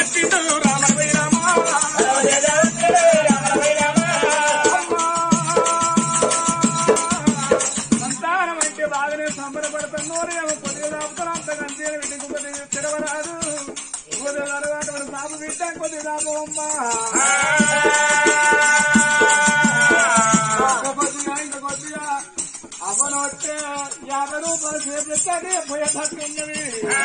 కట్టిండు రామరవై రామ సంతానం అంటే బాగానే సంబరపడుతున్నో ఏమో కొద్దిగా దాపుతాను అంత కంటే వీటికి కొద్దిగా తెరవరాదు కొద్దిగా తర్వాత మన బాబు బిడ్డ కొద్దిగా దాపు అమ్మా కొద్దిగా ఇంకా కొద్దిగా అవ్వను వచ్చే యాభై రూపాయలు చేపెట్టాలి పోయేటట్టు ఉన్నవి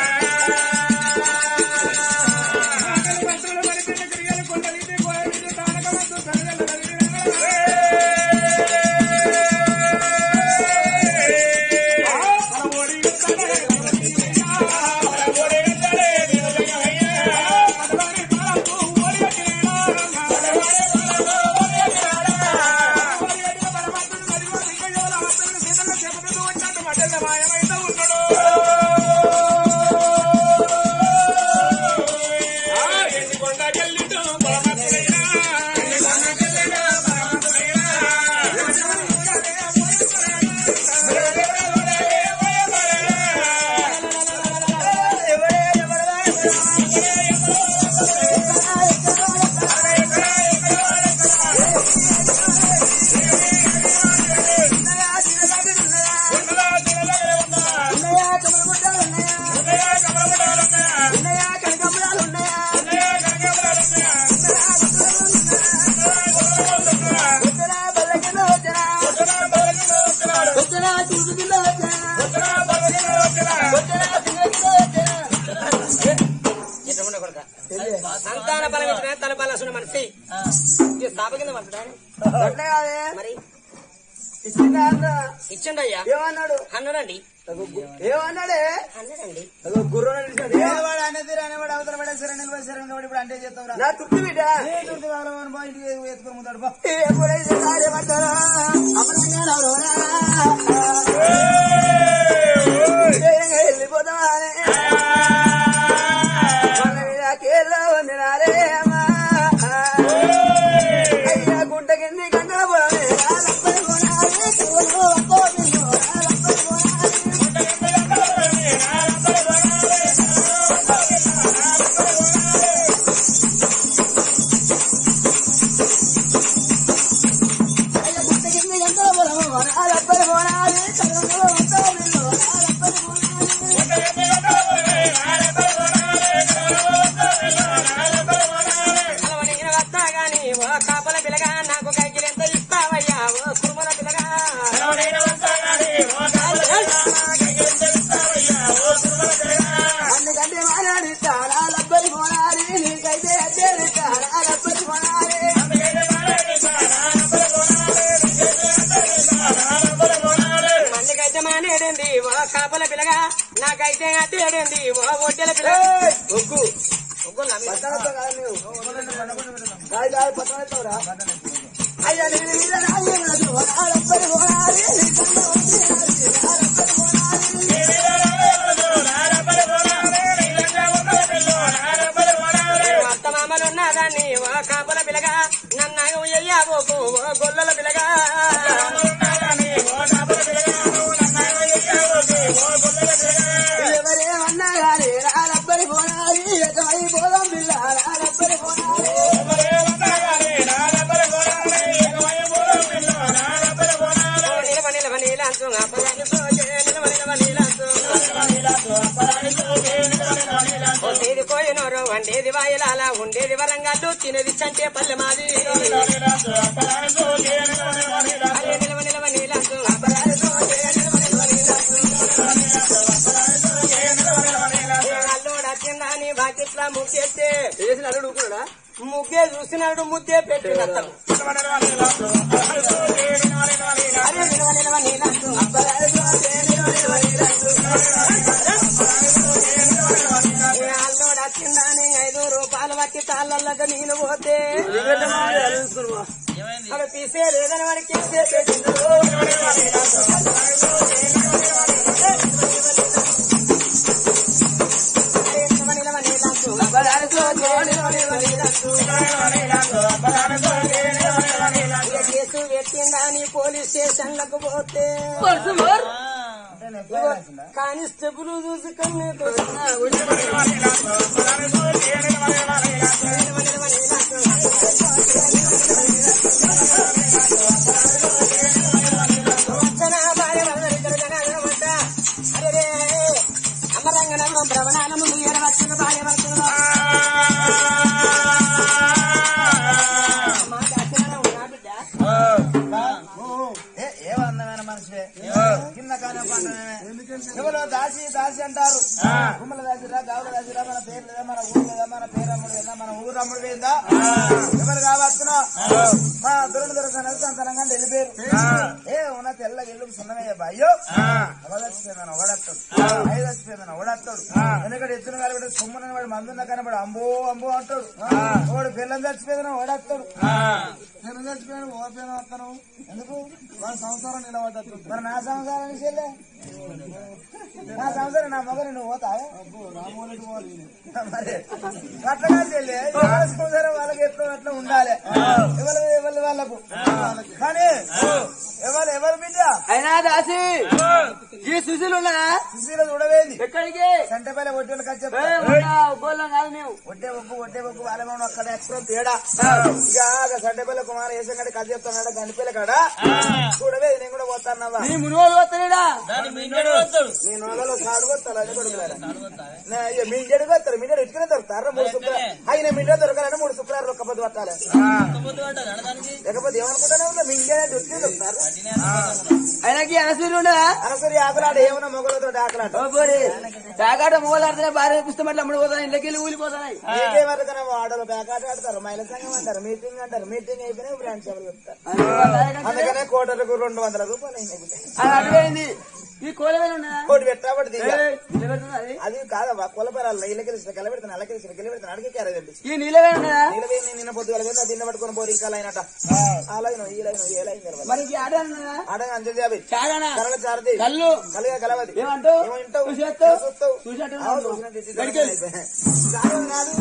ఆకలి మంత్రులు మరి పిల్ల క్రియలు కొండ నీటి కోయ నీటి తానకమందు సరిగల మాయమైతే ఉన్నాడు సంతాన బలం ఇచ్చిన తన బలం అసలు మనిషి ఇది స్థాప కింద పడతాడు అట్లా కాదే మరి ఇచ్చిందా అన్న? ఇచ్చండి అయ్యా ఏమన్నాడు అన్నాడండి ఏమన్నాడే అన్నాడండి గుర్రం నడిచాడు వాడు అనేది అనేవాడు అవతల పడే సరే నిలబడి సరే నిలబడి ఇప్పుడు అంటే చేస్తావురా నా తుట్టి బిడ్డ చుట్టూ వాళ్ళని బా ఇంటికి ఎత్తుకొని ముందాడు బా ఎప్పుడైతే కార్యపడ్డారా అమరంగా వెళ్ళిపోతానే మన మీద కేరళ వందినారే అమ్మా అయ్యా గుంట కింది కన్నా పోలే రాలప్పని కొనాలి కవ్వలో అక్కో నిన్ను రాలప్పని కొనాలి అయ్యా గుంట కింది కన్నా పొలము రాలప్పని కొనాలి కవ్వలో అక్కో నిన్ను రాలప్పని కొనాలి అలవడిగిన వస్తా గాని ఓ కాపల పిల్లగా నాకు కైకిలు ఎంత ఇస్తావయ్యా ఓ కురుమల పిల్లగా అందుకంటే మానాడి తాళాలబ్బరి కొనాలి నీకైతే అద్దెలు తాళాలబ్బరి కొనాలి మందికైతే మానేడింది ఓ కాపల పిల్లగా నాకైతే అడ్డేడింది ఓ ఒడ్డెల పిల్ల ఏయ్, ఒగ్గు ఒగ్గులా మీరు? పట్టణంతో కాదు నువ్వు కాదు కాదు పట్టణంతోరా అయ్యా నీ మీద రాజు ఉన్నది తాళాలబ్బరి కొనాలి నీకన్నా వచ్చేయాలి, తాళాలబ్బరి కొనాలి అత్త మామలు ఉన్నదాన్ని ఓ కాపల పిల్లగా నన్ను ఎయ్యాబోకు ఓ గొల్లల పిల్లగా ఎవరేమన్నా కానీ రాలబ్బరి కొనాలి ఎకమై పోదాం పిల్ల రాలబ్బరి కొనాలి నిలవ నిలవ నీలాంచు అప్పగాని సోకే నిలవ నిలవ నీలాంచు ఉండేది కోయినోరు వండేది వాయిలాల ఉండేది వరంగల్లు తినేది చంటే పల్లె మాది అరే నిలవ నిలవ నీలాంచు అప్పగాని సోకే నిలవ నిలవ నీలాంచు అల్లుడు వచ్చిందని బాకిట్లా ముగ్గేస్తే చేసిన అల్లుడు ఊరుకున్నాడా? ముగ్గే చూసినాడు ముద్దే పెట్టినత్తడు అరే నిలవ నిలవ నీలాంచు అబ్బరాయి సోకే నిలవ నిలవ నీలాంచు. అల్లుడు వచ్చిందని ఐదు రూపాయలు పట్టి తాళ్ళగా నీళ్ళు పోతే ఎగట మామిడి అల్లుడు చూసుకున్నావా? అవి తీసే లేదని వాడికి ఇచ్చే పెట్టిండు. అరే నిలవ నిలవ నీలాంచు అబ్బరాయి సోకే నిలవ నిలవ నీలాంచు. ఇక కేసు పెట్టిందని పోలీస్ స్టేషన్లకు పోతే కానిస్టేబుల్ చూసి కన్ను రంగనగరం భ్రమణాల ముందు ఎడవచ్చును భార్య భర్తలు మాకు అచ్చగానే ఉన్నా బిడ్డ ఏ ఏ అందమైన మనిషి కింద కానీ పంటనే ఎవరో దాసి దాసి అంటారు గుమ్మల దాసిరా గావుల దాసిరా మన పేరు లేదా మన ఊరు లేదా మన పేరమ్ముడు లేదా మన ఊరు అమ్ముడు పోయిందా ఎవరు కావచ్చునా మా దొరడు దొరకన సంతనంగా వెళ్ళిపోయారు ఏ ఉన్న తెల్ల గిల్లు సున్నమయ్య అయ్యో అవదచ్చిపోయిందని ఓడత్తాడు ఐదు వచ్చిపోయిందని ఓడత్తాడు ఎందుకంటే ఎత్తున కలబడి సొమ్మున వాడు మందున్న కనబడి అంబో అంబో అంటాడు వాడు పిల్లలు చచ్చిపోయిందని ఓడత్తాడు నేను చచ్చిపోయాను ఓపెన్ వస్తాను ఎందుకు వాళ్ళ సంసారం నిలబడ్డట్టు మరి నా సంసారం విషయంలే నా సంసారం నా మగ నువ్వు పోతా రామోరెడ్డి పోవాలి మరి అట్లా చెల్లి ఎవరి సంసారం వాళ్ళకి ఎట్లా అట్లా ఉండాలి ఎవరి ఎవరి వాళ్ళకు కానీ ఎవరు ఎవరు బిడ్డ అయినా దాసి ఈ సుశీలు ఉన్నదా సుశీల చూడవేంది ఎక్కడికి సంటపల్లి ఒడ్డోళ్ళకి వచ్చే గోళ్ళం కాదు మేము ఒడ్డే బొగ్గు ఒడ్డే బొగ్గు వాళ్ళ అక్కడ ఎక్కడ తేడా ఇక సంటపల్లి కుమార్ వేసం కాడ కథ చెప్తున్నాడు గండిపల్లి కాడ చూడవే నేను కూడా పోతానవా నీ మునుగోలు వస్తాడా నేను వాళ్ళలో సాడు కొత్తాను అది కొడుకులారా మింజడు కొత్తారు మింజడు ఇటుకనే దొరుకుతారు మూడు శుక్రవారం ఆయన మింజడు దొరకాలంటే మూడు శుక్రవారం ఒక్క పొద్దు పట్టాలి లేకపోతే ఏమనుకుంటానే ఉన్నా మింజడే దొరికి దొరుకుతారు ఆయనకి అనసూరి ఉండదా అనసరి ఆకలాట ఏమన్నా మొగలతో ఆకలాట ఓ పోరి చాకాట మూలాడుతున్నా భార్య పుస్తకం అమ్ముడు పోతాయి ఇళ్ళకి వెళ్ళి ఊలిపోతాయి మీకే వరకనే ఆడలు పేకాట ఆడతారు మహిళా సంఘం అంటారు మీటింగ్ అంటారు మీటింగ్ అయిపోయినా బ్రాంచ్ ఎవరు చెప్తారు అందుకనే కోటలకు రెండు వందల రూపాయలు అయినాయి అది అటువైంది ఈ కోలవేలు ఉన్నదా కోటి పెట్టాబట్టి దిగ ఏయ్, నిలబెడుతుందా అది అది కాదమ్మా కొలపరాలు ఇళ్ళకెళ్ళి కలబెడతాను అల్లకెళ్ళి కెళ్ళబెడతాను అడిగి క్యారేదండి ఈ నీలవేలు ఉన్నదా నీళ్ళవేణి నిన్న పొద్దు వెళ్ళి దిన్న పట్టుకొని పోరు ఇంకా లైనట ఆ లైన్ ఈ లైన్ ఏ లైన్ తెలవదు. మరి ఈ ఆట ఉన్నదా ఆడ అంజలి యాభై చాగానా కరల చారది కళ్ళు కలిగా కలవది ఏమంటావు ఏమో వింటావు? చూసేస్తావు చూస్తావు. చూసేట్టు ఆ, ఉన్నావు. చూసినట్టు ఇచ్చి గడికెళ్ళు. సాయం కాదు.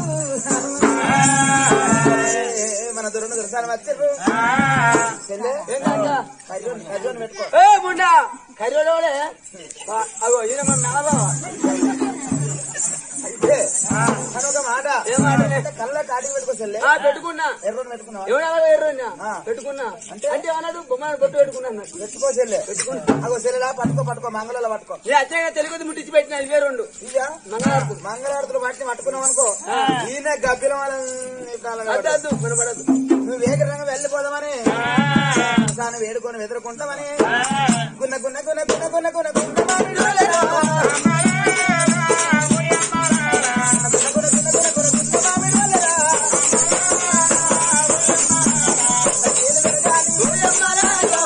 ఏ, మన దొరను దొరసాలు వచ్చారు చెల్లె ఏం కాదా? కర్జోని కర్జోని పెట్టుకో ఏ ముండా కరియోడే అగో ఈయన మన నాలో అయితే కానీ ఒక మాట ఏం మాట? అంటే కళ్ళ కాటికి పెట్టుకో చెల్లె ఆ, పెట్టుకున్నా ఎర్రోడు పెట్టుకున్నావా ఎవడెవరు ఎర్రన్నా ఆ. పెట్టుకున్నా అంటే అంటే అన్నాడు బొమ్మను బొట్టు పెట్టుకున్నా అన్నాడు. పెట్టుకో చెల్లె అగో చెల్లెలా పట్టుకో పట్టుకో మంగళలో పట్టుకో ఏ అచ్చగా తెలుగు ముట్టించి పెట్టిన ఇవే రెండు ఇయ్యా మంగళార్పు మంగళారతులు పట్టి పట్టుకున్నాం అనుకో ఈయన గబ్బిల వాళ్ళని అద్దు అద్దు మనపడద్దు నువ్వు వేగరంగా వెళ్ళిపోదామని తాను వేడుకొని ఎదుర్కొంటామని గున్న గున్న గున్న గున్న గున్న గున్న గున్న మామిడి వాళ్ళేరా. గున్న గున్న గున్న గున్న గున్న గున్న మామిడి వాళ్ళేరా. ఏలు వెరగాలి ఊయమ్మలారా.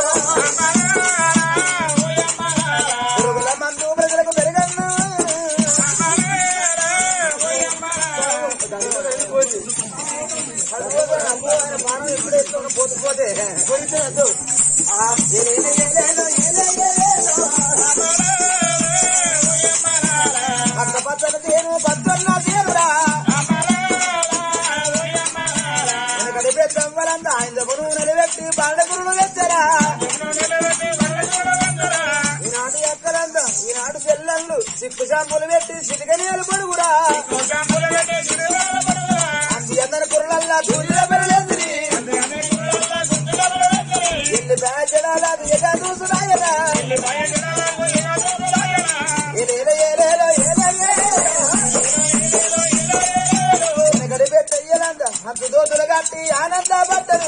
పురుగుల మందు ప్రజలకు పెరగన్నా ప్రాణం ఎప్పుడు ఎత్తుకొని పోతుపోతే పోయితే పచ్చ పచ్చని తేను పచ్చన్న తేనురా వెనకడి పెద్దమ్మలంతా ఆయన గురువు నిలబెట్టి పండగురుడు వెచ్చరా ఈనాడు ఎక్కలంతా ఈనాడు చెల్లెళ్ళు సిక్కు షాంపులు పెట్టి సిటికనీలు పొడుగురా అంది అందరి కుర్రలల్లా దూరిలో పెరలేదుని ఇల్లు బ్యాచడాల బియ్యగా చూసురాయరా ఏలేలో ఏలేలో వెనకడి పెద్దయ్యలంతా హద్దు దోతులు కట్టి ఆనంద పడ్డరు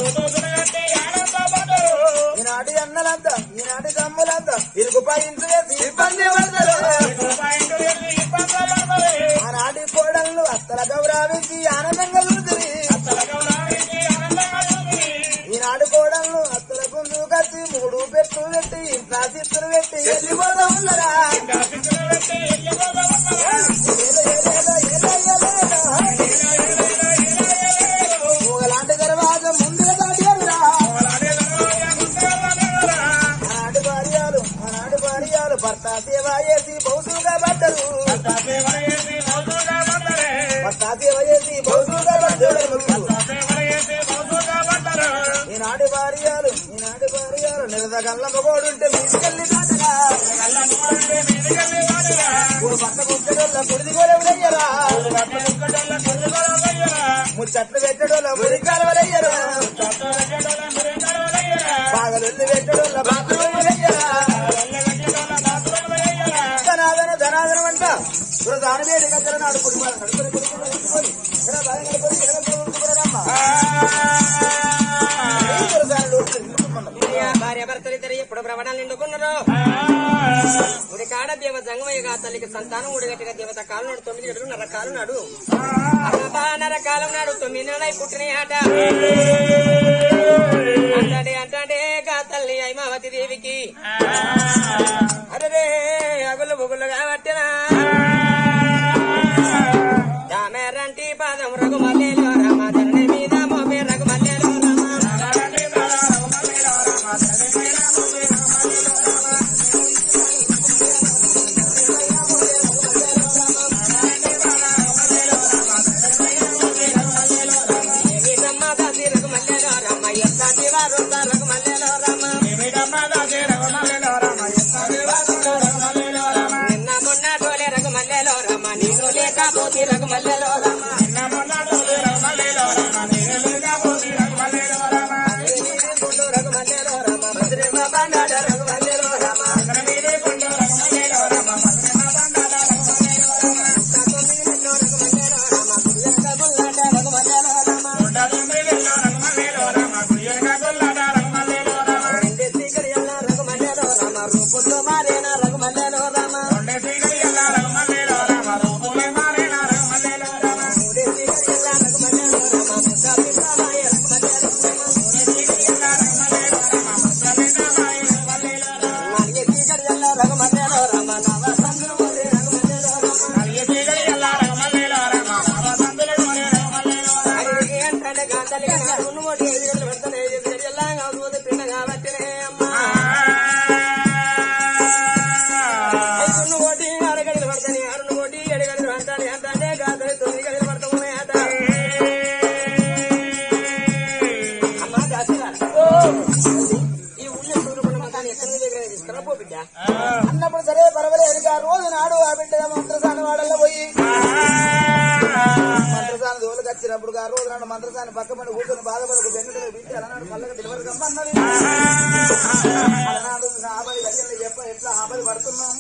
ఈనాటి అన్నలంతా ఈనాటి తమ్ములంతా ఇరుగు పాయింట్లు వేసి ఇబ్బంది పడతారు ఆనాటి కోడళ్ళు అత్తల గౌరవించి ఆనందంగా చూసిరి ఈనాడు కోడళ్ళు అత్తల గుండు కట్టి మూడు పెట్టు పెట్టి ఇంట్లో చిత్తులు పెట్టి వెళ్ళిపోతా ఉన్నరా మూగలాంటి దర్వాజ ముందుగా దాటారురా ఆనాటి భార్యాలు ఆనాటి భార్యాలు భర్త సేవ చేసి బౌసుగా పడ్డరు భర్త సేవ చేసి బౌసుగా పడ్డరు ఈనాటి భార్యాలు ఈనాటి భార్యాలు నిరదగల్ల మగోడుంటే మీదికెళ్ళి దాటగా ఇప్పుడు పట్ట కుక్కడోళ్ళ కుడిది గోలెవరయ్యరా ముచ్చట్లు పెట్టడోళ్ళ మురికాలవరయ్యరా బాగలొల్లి పెట్టడోళ్ళ బాత్రూములయ్యరా ధనాదన ధనాదనం అంట ఇప్పుడు దాని మీద దగ్గర నడుపుడు నడుపుని కొడుకుని నడుపుకొని ఇక్కడ బాగా నడుపుకొని ఇక్కడ కొడుకున్నారమ్మా దాని లోటు నిలుపుకున్నాం భార్య భర్తలు ఇద్దరు ఎప్పుడు ప్రవణాలు నిండుకున్నారు ఉడి కాడ దేవ జంగమయ్యగా తల్లికి సంతానం ఉడిగట్టిన దేవత కాలు నాడు తొమ్మిది ఏడు నర కాలు నాడు అమ్మా నర కాలం నాడు తొమ్మిది నెలలై పుట్టిన ఆట అంటాడే అంటాడే గా తల్లి ఐమావతి దేవికి అరే అగులు బుగులుగా పట్టినా రామేరంటి పాదం రఘుమల్లేలో రామ ధరణి మీద మోమే రఘుమల్లేలో రామ ఏమిటమ్మ దాసి రఘుమల్లేలో రామ ఎంత దివారు రఘుమల్లేలో రామ నిన్న మొన్న డోలే రఘుమల్లేలో రామ నీకు లేకపోతే రఘుమల్లేలో రామ గుండు రఘుమల్లేలో రామ భద్రమ బండాడ రఘుమల్లేలో రామ తొమ్మిదిలో రఘుమల్లేలో రామ గుయ్యక గుల్లాట రఘుమల్లేలో రామ రెండే సీకరియల్ల రఘుమల్లేలో రామ రూపుల్లో మారేన రఘుమల్లేలో రామ మూడే సీకరియల్ల రఘుమల్లేలో రామ ముద్దాపి రామాయ రఘుమల్లేలో రామ నాలుగే సీకరియల్ల రఘుమల్లేలో రామ నవ సందులు మోరే రఘుమల్లేలో రామ అడిగి అంటాడే గాంతలిగా నాడును మోటి ఎదురు పెడతానే సీకరియల్ల అవుతుంది పిండ కాబట్టినే అమ్మా ఐదును కోటి అరగడిలు పడతాని ఆరును కోటి ఏడుగడిలు అంటాడు అంటే గాంతలి తొమ్మిది గడిలు పడతామనే ఆట అమ్మా దాసిరా ఈ ఊళ్ళో సూర్యపడ మతాన్ని ఎక్కడి నుంచి దగ్గర తీసుకురా పో బిడ్డ అన్నప్పుడు సరే పర్వాలేదు ఆ రోజు నాడు ఆ బిడ్డ మంత్రసాని వాడల్లో పోయి మంత్రసాని దోలకు వచ్చినప్పుడు ఆ రోజు నాడు మంత్రసాని పక్క పడి కూర్చొని బాధపడకు బెన్నుడు బిడ్డ అలనాడు మల్లగా డెలివరీ కమ్మన్నది అలనాడు ఆపది గడియల్లో చెప్ప ఎట్లా ఆపది పడుతున్నాం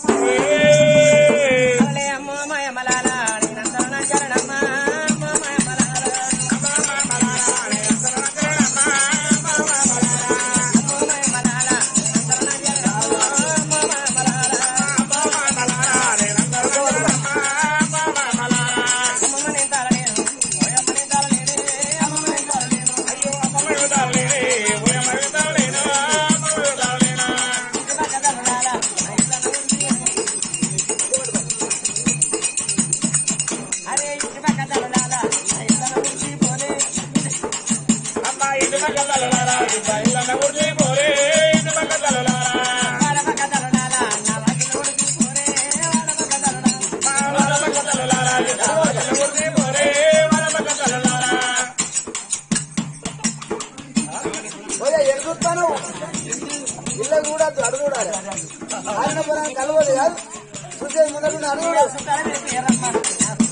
అలే అమ్మో మాయమలాల నేనంతరణ చరణమ్మ అమ్మో మాయమలాల అమ్మో మాయమలాల నేనంతరణ చరణమ్మ అమ్మో మాయమలాల అమ్మమ్మ నేను తాళలేను ఓయమ్మ నేను తాళలేనే అమ్మమ్మ నేను తాళలేను అయ్యో అమ్మమ్మ నేను తాళలేనే ఓయమ్మ నేను తాళలేను అమ్మమ్మ నేను తాళలేను ఇంటి పక్క తలనాల నైట్లను ఉంది అరే ఇంటి పక్క తలనాల నైట్లను ఉంది పోలే వాడ పక్క తలనాల నా వాకిలి ఉడికి పోరే వాడ పక్క తలనాల ఓయ్ ఎరుగుతాను ఇళ్ళ చూడద్దు అడుగు చూడాలి ఆయన పొలం కలవదు కాదు చూసేది ముందర అడుగు చూడాలి.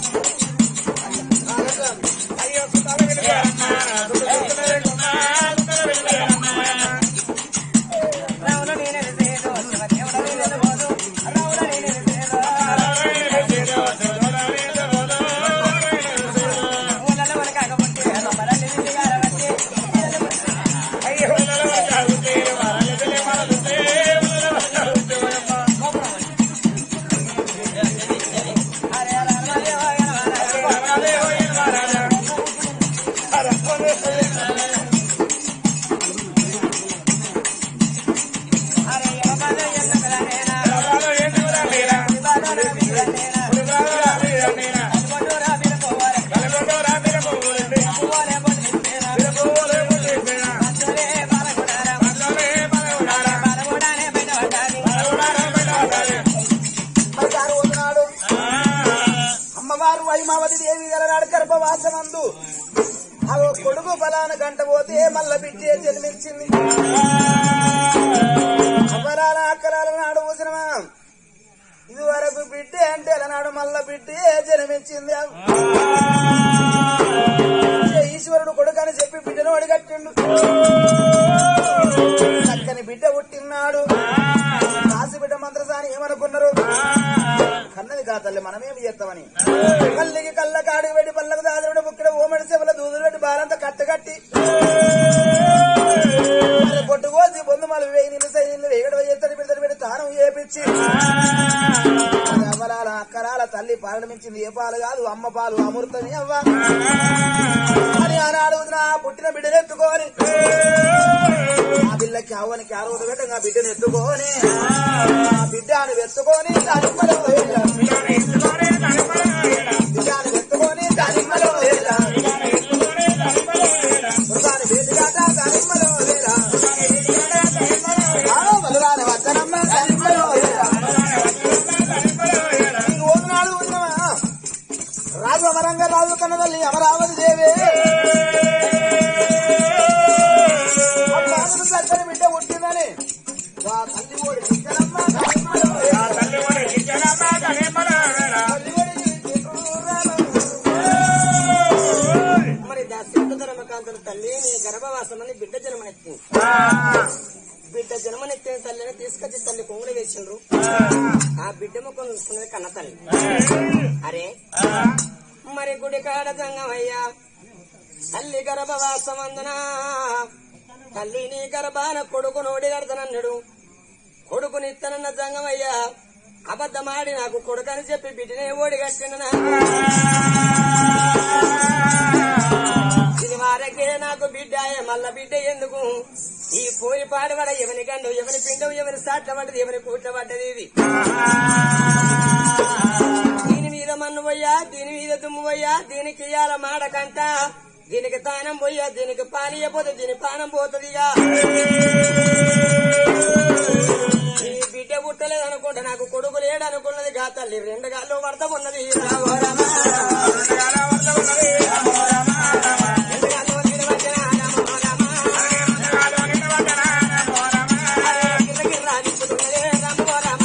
రావుల నేనే లేదు శివదేవుడ నేనే పోదు రావుల నేనే లేదు ఊళ్ళలో మన కాకపోతే రమ్మలని నిండుగార వచ్చి అరే అరే అరే అరే అరే అరే ఎవబాద ఎన్నకల నేనా ఎవబాద వీర నేనా అల్గొండోరా వీర పోవారే పోవారే పొద్దునేనా మంచోరే బాలగుడారా బాలగుడానే బయట పడ్డాని మరి దారి పోతున్నాడు అమ్మవారు వైమావతి దేవి గలనాడు గర్భవాసమందు ఆ కొడుకు ఫలాన గంట పోతే మల్ల బిడ్డే జన్మించింది అపరాల అక్కరాల నాడు పూసినమా ఇది వరకు బిడ్డే అంటే నాడు మల్ల బిడ్డే జన్మించింది ఈశ్వరుడు కొడుకు అని చెప్పి బిడ్డను అడిగట్టిండు చక్కని బిడ్డ పుట్టినాడు రాసి బిడ్డ మంత్రసాని ఏమనుకున్నారు కన్నది కా తల్లి మనమేమి చేస్తామని కల్లికి కళ్ళ కాడికి పెట్టి పళ్ళకు దాదుడు బుక్కడ ఓమడి చెవుల దూదులు పెట్టి బాలంతా కట్టగట్టి పొట్టు కోసి బొందు మళ్ళీ వేయి నిన్ను సై నిన్ను వేగడ వేస్తని పెడతాడు పెట్టి తానం చేపించి అవ్వరాల అక్కరాల తల్లి పాలనమించింది ఏ పాలు కాదు అమ్మ పాలు అమృతమే అవ్వ అని ఆనాడు నా పుట్టిన బిడ్డను ఎత్తుకోని ఆ పిల్లకి అవ్వనికి అరవదు పెట్టంగా ఆ బిడ్డను ఎత్తుకోని ఆ బిడ్డను ఎత్తుకొని దానిమ్మలో వేయాల. బిడ్డను ఎత్తుకొని దానిమ్మలో వేయాల. మృగాన్ని వేదిగాక దానిమ్మలో వేయాల. ఆ బలురాని వద్దనమ్మ దానిమ్మలో వేయాల. ఈ ఓనాడు ఉన్నవా రాజు అమరంగ రాజు కన్నదల్లి అమరావతి దేవి అప్పుడు చక్కని బిడ్డ పుట్టిందని వా తల్లి ఓడి బిడ్డనమ్మ దానిమ్మలో వేయాల. తల్లి ఓడి మరి దశరథ ధర్మకాంతుడు తల్లి నీ గర్భవాసమని బిడ్డ జన్మనెత్తింది బిడ్డ జన్మనెత్తిన తల్లిని తీసుకొచ్చి తల్లి కొంగులు వేసిండ్రు ఆ బిడ్డ ముఖం చూసుకున్నది కన్న తల్లి అరే మరి గుడి కాడ జంగమయ్యా తల్లి గర్భవాసమందున తల్లి నీ గర్భాన కొడుకు నోడి కడతనన్నాడు కొడుకునిత్తనన్న జంగమయ్యా అబద్ధమాడి నాకు కొడుకని చెప్పి బిడ్డనే ఓడి కట్టిన ఇది వారకే నాకు బిడ్డాయే మల్ల బిడ్డ ఎందుకు ఈ పోయి పాడబడ ఎవరి గండు ఎవరి పిండం ఎవరి సాట్ల పడ్డది ఎవరి కూట్ల పడ్డది ఇది దీని మీద మన్ను పోయ్యా దీని మీద దుమ్ము పోయ్యా దీనికి ఇయ్యాల మాడకంట దీనికి తానం పోయ్యా దీనికి పానీయపోతే దీని పానం పోతుందిగా ఈ బిడ్డ పుట్టలేదు అనుకుంటా నాకు కొడుకు లేడు అనుకున్నది గా తల్లి రెండు గాల్లో వరద ఉన్నది రామో రామ. రెండు గాల్లో నిలబడిన రామో రామ. గిర్రగిర్ర తిప్పుతున్నదే రామో రామ.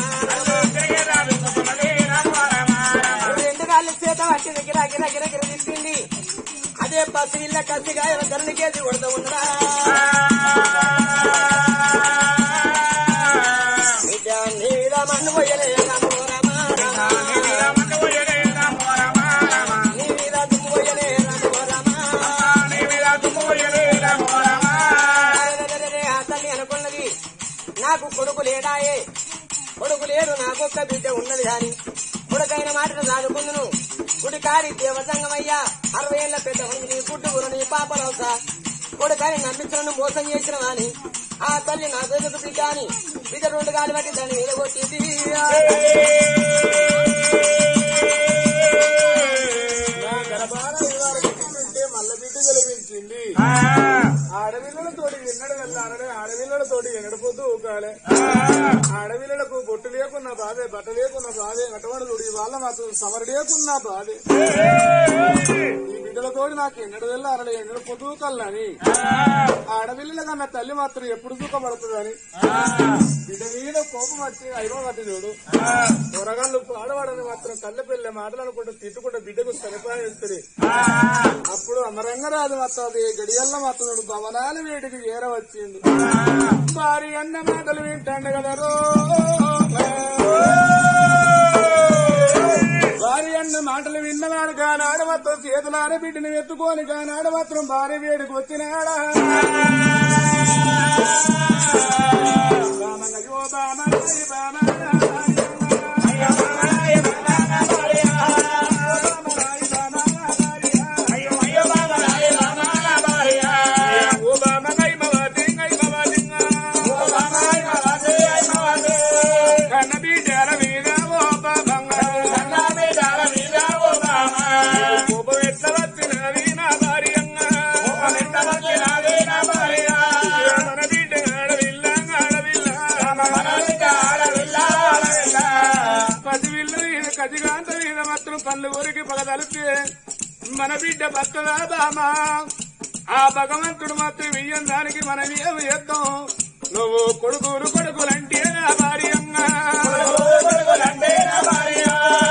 రెండు కాళ్ళు చేత పట్టింది గిరా గిరా గిర గిర తిప్పింది అదే పసి ఇళ్ళ కసిగా ధరని కేసి కొడుతూ ఉన్నదా బిడ్డ నీ మీద మన్ను పోయలే రామో రామ రామ. నీ మీద దుమ్ము పోయలే రామో రామ అరెరెరెరె, ఆ తల్లి అనుకున్నది నాకు కొడుకు లేడాయే కొడుకు లేడు నాకొక్క బిడ్డ ఉన్నది కాని కొడుకైన మాటను దానుకుందును గుడికారి దేవసంగమయ్యా అరవై ఏళ్ల పెద్ద మంది నీ పుట్టుకురు నీ పాపలవుతా కొడుకని నమ్మించను మోసం చేసిన వాని ఆ తల్లి నా ఎదుగు బిడ్డ అని బిడ్డ రెండు గాలి బట్టి దాన్ని మీద కొట్టింది నా గర్భాన ఇవాళ పుట్టింటే మల్ల బిడ్డ గెలిపించింది ఆడపిల్లలతోటి ఎన్నడు వెళ్ళాలని ఆడపిల్లలతోటి ఎన్నడిపోతూ ఊకాలే ఆడపిల్లలకు బొట్టు లేకున్న బాధే బట్ట లేకున్న బాధే అటువంటి వాళ్ళ మాత్రం సమర లేకున్న బాధే ఈ బిడ్డలతోటి నాకు ఎన్నడు వెళ్ళాలని ఎన్నడు పొద్దు కల్లని ఆడపిల్లల కన్నా తల్లి మాత్రం ఎప్పుడు సుఖపడుతుందని బిడ్డ మీద కోపం వచ్చి అయిపో పట్టి చూడు త్వరగాళ్ళు ఆడవాడని మాత్రం కళ్ళ పిల్ల మాటలు అనుకుంటూ తిట్టుకుంటే బిడ్డకు సరిపాయిస్తుంది అప్పుడు అమరంగరాజు మాత్రం అది గడియల్ల మాత్రం భవనాలు వేడికి ఏర వచ్చింది భారీ అన్న మాటలు వింటాండు కదా రో భార్య అన్న మాటలు విన్నవాడు కానాడు మాత్రం చేతులాడ బిడ్డని ఎత్తుకొని కానాడు మాత్రం భార్య వేడికి వచ్చినాడా బామయ్యో బామయ్య బామయ్య ఓ బామయ్య మవాదింగ మవాదింగ కన్న బిడ్డల మీద ఓ బాబంగ కోపం ఎట్ల వచ్చినది నా భార్యంగ మన బిడ్డ ఆడవిల్ల ఆడవిల్ల పదివిల్లు ఇది కదిగాంత మీద మాత్రం పళ్ళు ఊరికి పగదలితే మన బిడ్డ భక్తదా బామా ఆ భగవంతుడు మాత్రం వెయ్యం దానికి మనం ఏమి చేద్దాం నువ్వు కొడుకులు కొడుకులంటే నా భార్యంగా